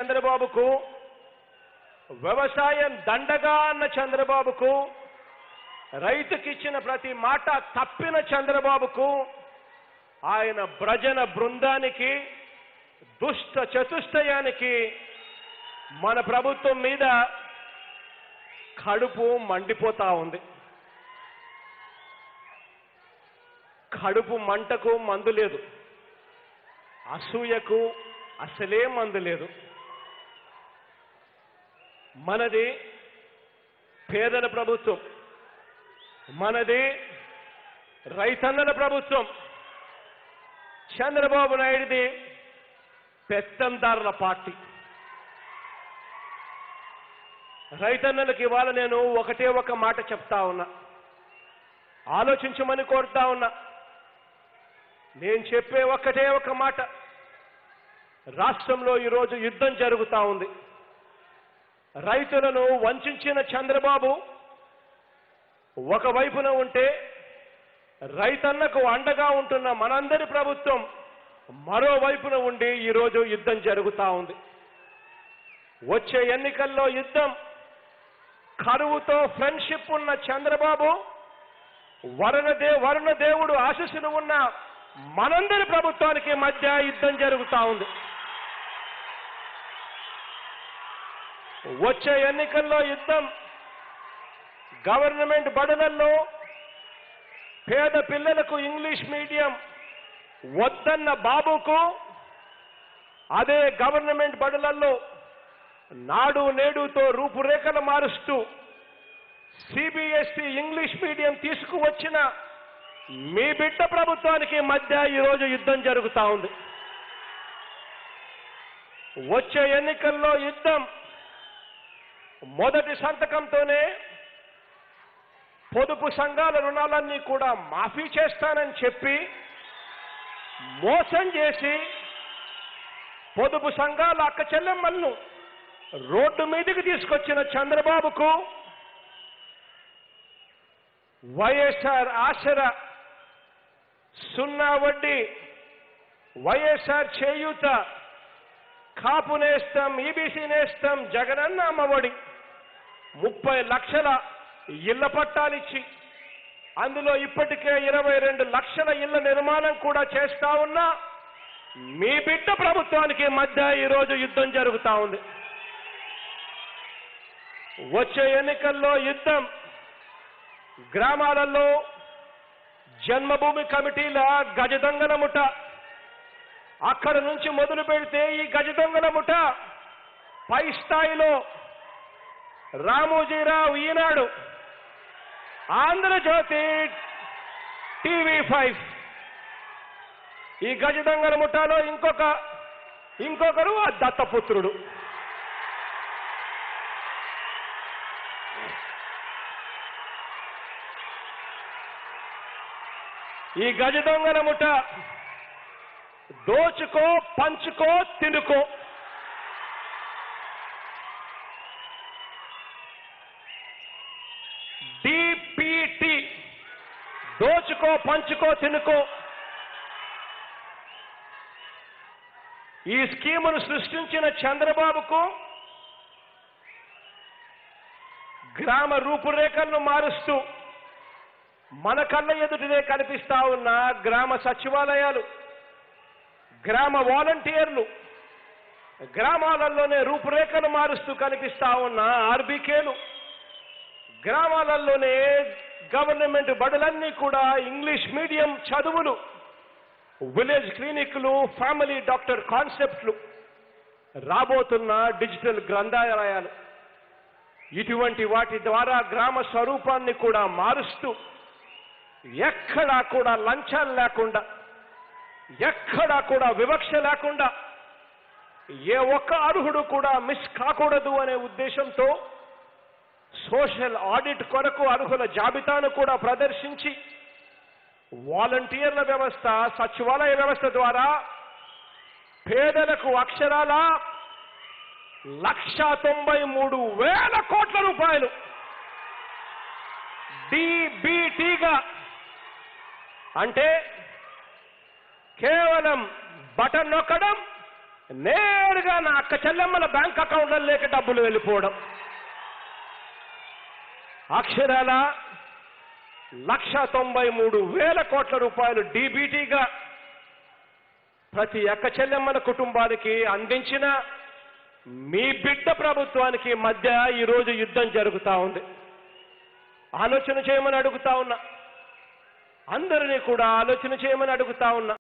చంద్రబాబుకు వ్యవసాయం దండగా అన్న చంద్రబాబుకు రైతుకిచ్చిన ప్రతి మాట తప్పిన చంద్రబాబుకు ఆయన భ్రజన బృందానికి దుష్ట చతుష్టయానికి మన ప్రభుత్వం మీద కడుపు మండిపోతా ఉంది కడుపు మంటకు మందు లేదు అసూయకు అసలే మందు లేదు మనది పేదల ప్రభుత్వం మనది రైతన్నల ప్రభుత్వం చంద్రబాబు నాయుడిది పెత్తందారుల పార్టీ రైతన్నలకు ఇవాళ నేను ఒకటే ఒక మాట చెప్తా ఉన్నా ఆలోచించమని కోరుతా ఉన్నా నేను చెప్పే ఒక్కటే ఒక మాట రాష్ట్రంలో ఈరోజు యుద్ధం జరుగుతా ఉంది రైతులను వంచిన చంద్రబాబు ఒకవైపున ఉంటే రైతన్నకు అండగా ఉంటున్న మనందరి ప్రభుత్వం మరోవైపున ఉండి ఈరోజు యుద్ధం జరుగుతా ఉంది వచ్చే ఎన్నికల్లో యుద్ధం కరువుతో ఫ్రెండ్షిప్ ఉన్న చంద్రబాబు వరుణదే వరుణ దేవుడు ఆశీస్సులు ఉన్న మనందరి ప్రభుత్వానికి మధ్య యుద్ధం జరుగుతా ఉంది వచ్చే ఎన్నికల్లో యుద్ధం గవర్నమెంట్ బడులలో పేద పిల్లలకు ఇంగ్లీష్ మీడియం వద్దన్న బాబుకు అదే గవర్నమెంట్ బడులలో నాడు నేడుతో రూపురేఖలు మారుస్తూ సిబిఎస్ఈ ఇంగ్లీష్ మీడియం తీసుకువచ్చిన మీ బిడ్డ ప్రభుత్వానికి మధ్య ఈరోజు యుద్ధం జరుగుతా ఉంది వచ్చే ఎన్నికల్లో యుద్ధం మొదటి సంతకంతోనే పొదుపు సంఘాల రుణాలన్నీ కూడా మాఫీ చేస్తానని చెప్పి మోసం చేసి పొదుపు సంఘాల అక్క చెల్లెమ్మలను రోడ్డు మీదకి తీసుకొచ్చిన చంద్రబాబుకు వైఎస్ఆర్ ఆసర సున్నా వడ్డీ వైఎస్ఆర్ చేయూత కాపు నేస్తం ఈబీసీ నేస్తం జగనన్న అమ్మఒడి ముప్పై లక్షల ఇళ్ల పట్టాలిచ్చి అందులో ఇప్పటికే ఇరవై రెండు లక్షల ఇళ్ల నిర్మాణం కూడా చేస్తా ఉన్నా మీ బిడ్డ ప్రభుత్వానికి మధ్య ఈరోజు యుద్ధం జరుగుతా ఉంది వచ్చే ఎన్నికల్లో యుద్ధం గ్రామాలలో జన్మభూమి కమిటీల గజ దొంగల ముఠ అక్కడ నుంచి మొదలు పెడితే ఈ గజ దొంగల ముఠ పై స్థాయిలో రామోజీరావు ఈనాడు ఆంధ్రజ్యోతి టీవీ ఫైవ్ ఈ గజ దొంగల ముఠాలో ఇంకొక ఇంకొకరు ఆ దత్తపుత్రుడు ఈ గజ దొంగల ముఠ దోచుకో పంచుకో తినుకో డిపిటి దోచుకో పంచుకో తినుకో ఈ స్కీమును సృష్టించిన చంద్రబాబుకు గ్రామ రూపురేఖలను మారుస్తూ మన కళ్ళ ఎదుటినే కనిపిస్తా ఉన్న గ్రామ సచివాలయాలు గ్రామ వాలంటీర్లు గ్రామాలలోనే రూపురేఖలు మారుస్తూ కనిపిస్తా ఉన్న ఆర్బీకేలు గ్రామాలలోనే గవర్నమెంట్ బడులన్నీ కూడా ఇంగ్లీష్ మీడియం చదువులు విలేజ్ క్లినిక్లు ఫ్యామిలీ డాక్టర్ కాన్సెప్ట్లు రాబోతున్న డిజిటల్ గ్రంథాలయాలు ఇటువంటి వాటి ద్వారా గ్రామ స్వరూపాన్ని కూడా మారుస్తూ ఎక్కడా కూడా లంచాలు లేకుండా ఎక్కడా కూడా వివక్ష లేకుండా ఏ ఒక్క అర్హుడు కూడా మిస్ కాకూడదు అనే ఉద్దేశంతో సోషల్ ఆడిట్ కొరకు అర్హుల జాబితాను కూడా ప్రదర్శించి వాలంటీర్ల వ్యవస్థ సచివాలయ వ్యవస్థ ద్వారా పేదలకు అక్షరాల లక్ష తొంభై మూడు వేల కోట్ల రూపాయలు డిబిటిగా అంటే కేవలం బటన్ నొక్కడం నేరుగా నా అక్క చెల్లెమ్మల బ్యాంక్ అకౌంట్లలోకి డబ్బులు వెళ్ళిపోవడం అక్షరాల లక్ష తొంభై మూడు వేల కోట్ల రూపాయలు డీబీటీగా ప్రతి అక్క చెల్లెమ్మల కుటుంబానికి అందించిన మీ బిడ్డ ప్రభుత్వానికి మధ్య ఈరోజు యుద్ధం జరుగుతా ఉంది ఆలోచన చేయమని అడుగుతా ఉన్నా అందరినీ కూడా ఆలోచన చేయమని అడుగుతా ఉన్నా